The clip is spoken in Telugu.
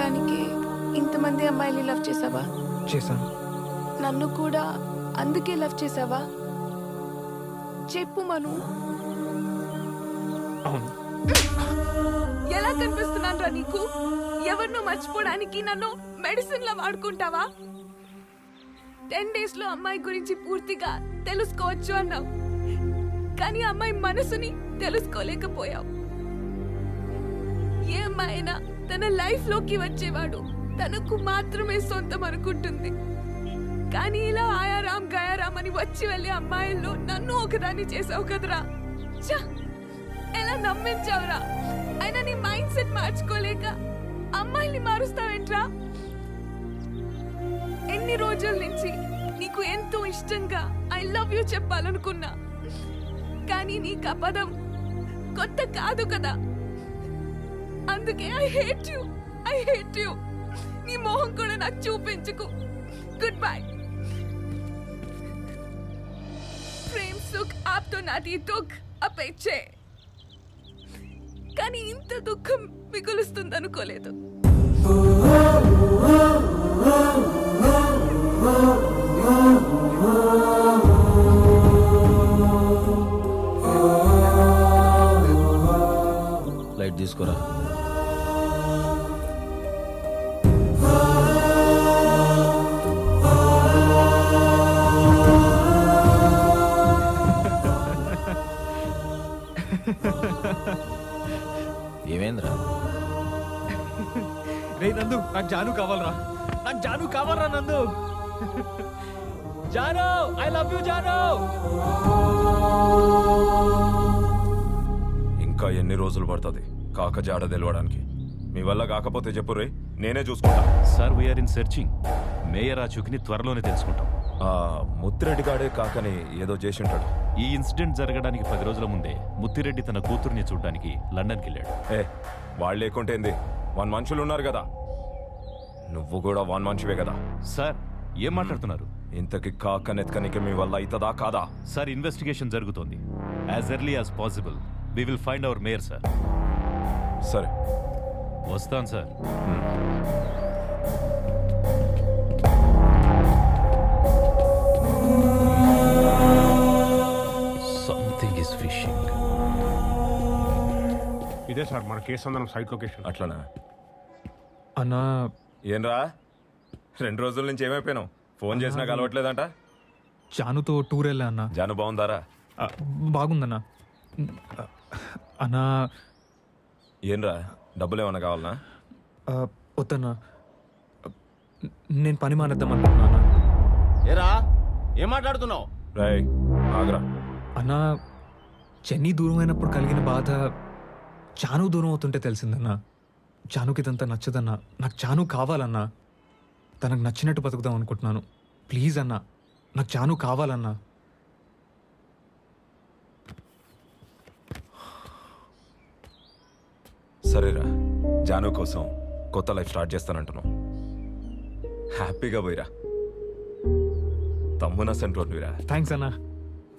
చేసుకోవడానికి ఇంతమంది అమ్మాయిలు లవ్ చేసావా చేశాను నన్ను కూడా అందుకే లవ్ చేసావా చెప్పు మను అవును ఎలా కనిపిస్తున్నాను రా నీకు ఎవరినో మర్చిపోవడానికి నన్ను మెడిసిన్ లా వాడుకుంటావా టెన్ డేస్ లో అమ్మాయి గురించి పూర్తిగా తెలుసుకోవచ్చు అన్నావు కానీ అమ్మాయి మనసుని తెలుసుకోలేకపోయావు ఏ అమ్మాయి అయినా తన లైఫ్ లోకి వచ్చేవాడు తనకు మాత్రమే సొంతం అనుకుంటుంది కానీ ఇలా ఆయారాం గయారాం అని వచ్చి వెళ్ళే అమ్మాయిల్లో నన్ను ఒకదాన్ని చేసావు కదరా ఛ! ఎలా నమ్మించావురా అయినా నీ మైండ్ సెట్ మార్చుకోలేక అమ్మాయిల్ని మారుస్తావేంట్రా ఎన్ని రోజుల నుంచి నీకు ఎంతో ఇష్టంగా ఐ లవ్ యూ చెప్పాలనుకున్నా కానీ నీకు ఆ పదం కొత్త కాదు కదా అందుకే I hate you I hate you నీ మొహం కూడా నాకు చూపించుకు గుడ్ బై ప్రేమ్ సుఖ్ ఆప్తో నాటి దుఃఖ్ అపేచే కానీ ఇంత దుఃఖం మిగులుస్తుంది అనుకోలేదు లైట్ తీసుకురా ఏమైందిరా రే నందు నాకు జాను కావాలరా నాకు జాను కావాలరా నందు జాను ఐ లవ్ యూ జాను ఇంకా ఎన్ని రోజులు పడుతుంది కాక జాడ తెలవడానికి మీ వల్ల కాకపోతే చెప్పు రే నేనే చూసుకుంటా sir we are in searching mayor ఆ చుకిని త్వరలోనే తెలుసుకుంటాం ఆ ముత్తిరెడ్డి గాడే కాకని ఏదో చేసి ఉంటాడు ఈ ఇన్సిడెంట్ జరగడానికి పది రోజుల ముందే ముత్తిరెడ్డి తన కూతుర్ని చూడ్డానికి లండన్కి వెళ్ళాడు ఏ వాళ్ళు లేకుంటే ఏంది వన్ మనుషులు ఉన్నారు కదా నువ్వు కూడా వన్ మనిషివే కదా సార్ ఏం మాట్లాడుతున్నారు ఇంతకి కాక నెత్కనికి మీ వల్ల అవుతుందా కాదా సార్ ఇన్వెస్టిగేషన్ జరుగుతోంది as early as possible we will find our mayor sir సరే వస్తాను సార్ సంథింగ్ ఇస్ ఫిషింగ్ ఇదే సార్ మన కేసు అందరం సైట్ లొకేషన్ అట్లనా అన్నా ఏంరా రెండు రోజుల నుంచి ఏమైపోయినావు ఫోన్ చేసినా కలవట్లేదంట జానుతో టూర్ వెళ్ళా అన్నా జాను బాగుందారా ఆ, బాగుందన్నా అన్నా ఏంరా డబ్బులు ఏమన్నా కావాలనా ఆ, వద్దన్నా నేను పని మానేద్దాం అనుకుంటున్నా అన్నా. ఏరా ఏం మాట్లాడుతున్నావు రాయ్ ఆగరా అన్నా చెన్నీ దూరం అయినప్పుడు కలిగిన బాధ చాను దూరం అవుతుంటే తెలిసిందన్నా చానుకి ఇదంతా నచ్చదన్నా నాకు చాను కావాలన్నా తనకు నచ్చినట్టు బతుకుదాం అనుకుంటున్నాను ప్లీజ్ అన్నా నాకు చాను కావాలన్నా సరేరా జాను కోసం కొత్త లైఫ్ స్టార్ట్ చేస్తానంటున్నావు హ్యాపీగా పోయిరా తమ్మున సెంట్రోన్విరా థ్యాంక్స్ అన్నా